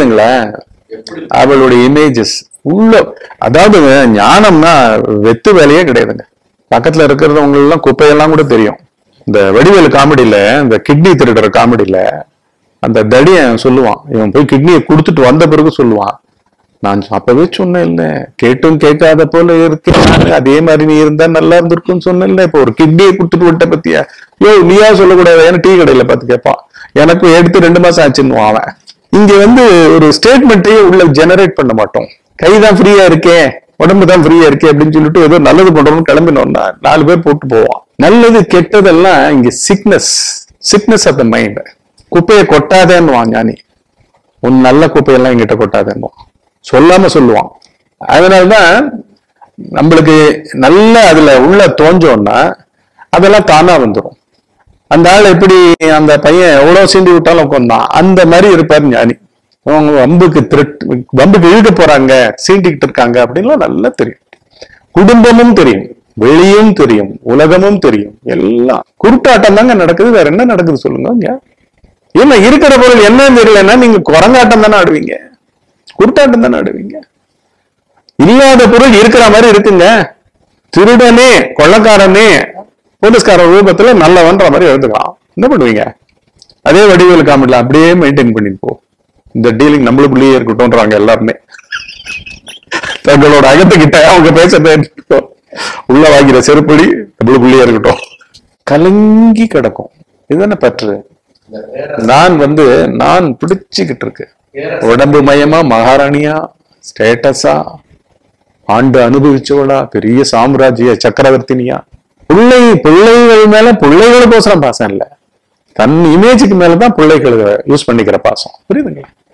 புரியுதுங்களா அவளுடைய இமேஜஸ் உள்ள அதாவது ஞானம்னா வெத்து வேலையே கிடையாதுங்க பக்கத்துல இருக்கிறவங்க எல்லாம் குப்பையெல்லாம் கூட தெரியும் இந்த வடிவேலு காமெடியில இந்த கிட்னி திருடுற காமெடியில அந்த தடியன் சொல்லுவான் இவன் போய் கிட்னியை கொடுத்துட்டு வந்த பிறகு சொல்லுவான் நான் அப்பவே சொன்னேன் இல்ல கேட்டும் கேட்காத போல இருக்கிறேன் அதே மாதிரி நீ இருந்தா நல்லா இருந்திருக்கும்னு சொன்னேன்ல இப்ப ஒரு கிட்னியை கொடுத்துட்டு விட்ட பத்தியா யோ நீயா சொல்லக்கூடாது ஏன்னா டீ கடையில பார்த்து கேட்பான் எனக்கும் எடுத்து ரெண்டு மாசம் ஆச்சுன்னு அவன் இங்க வந்து ஒரு ஸ்டேட்மெண்ட்டையே உள்ள ஜெனரேட் பண்ண மாட்டோம் கைதான் ஃப்ரீயா இருக்கே உடம்பு தான் ஃப்ரீயா இருக்கே அப்படின்னு சொல்லிட்டு ஏதோ நல்லது பண்றோம்னு கிளம்பினோம்னா நாலு பேர் போட்டு போவான் நல்லது கெட்டதெல்லாம் இங்க sickness sickness of the mind குப்பையை கொட்டாதேன்னுவான் ஞானி உன் நல்ல குப்பையெல்லாம் எங்கிட்ட கொட்டாதேன்னுவான் சொல்லாம சொல்லுவான் அதனாலதான் நம்மளுக்கு நல்ல அதுல உள்ள தோஞ்சோம்னா அதெல்லாம் தானா வந்துடும் அந்த ஆள் எப்படி அந்த பையன் எவ்வளவு சீண்டி விட்டாலும் கொண்டான் அந்த மாதிரி இருப்பார் ஞானி அவங்க வம்புக்கு த்ரெட் வம்புக்கு இழுக்க போறாங்க சீண்டிக்கிட்டு இருக்காங்க அப்படின்லாம் நல்லா தெரியும் குடும்பமும் தெரியும் வெளியும் தெரியும் உலகமும் தெரியும் எல்லாம் குருட்டாட்டம் தாங்க நடக்குது வேற என்ன நடக்குது சொல்லுங்க இங்க இல்ல இருக்கிற பொருள் என்னன்னு தெரியலன்னா நீங்க குரங்காட்டம் தானே ஆடுவீங்க குருட்டாட்டம் தானே ஆடுவீங்க இல்லாத பொருள் இருக்கிற மாதிரி இருக்குங்க திருடனே கொள்ளக்காரனே போலீஸ்கார ரூபத்துல நல்லவன்ற மாதிரி எழுதுக்கலாம் என்ன பண்ணுவீங்க அதே வடிவேல் காமெடியில் அப்படியே மெயின்டைன் பண்ணிட்டு போ இந்த டீலிங் நம்மளுக்குள்ளேயே இருக்கட்டும்ன்றாங்க எல்லாருமே தங்களோட அகத்துக்கிட்ட அவங்க பேசுறத இருக்கட்டும். உள்ள வாங்கிற செருப்படி நம்மளுக்குள்ளேயே இருக்கட்டும் கலங்கி கிடக்கும் இதுதானே பற்று நான் வந்து நான் பிடிச்சுக்கிட்டு இருக்கு உடம்பு மயமா மகாராணியா ஸ்டேட்டஸா ஆண்டு அனுபவிச்சவளா பெரிய சாம்ராஜ்ய சக்கரவர்த்தினியா பிள்ளை பிள்ளைகள் மேல பிள்ளைகளுக்கோசரம் பாசம் இல்ல தன் இமேஜுக்கு மேலதான் பிள்ளைகளை யூஸ் பண்ணிக்கிற பாசம் புரியுதுங்களா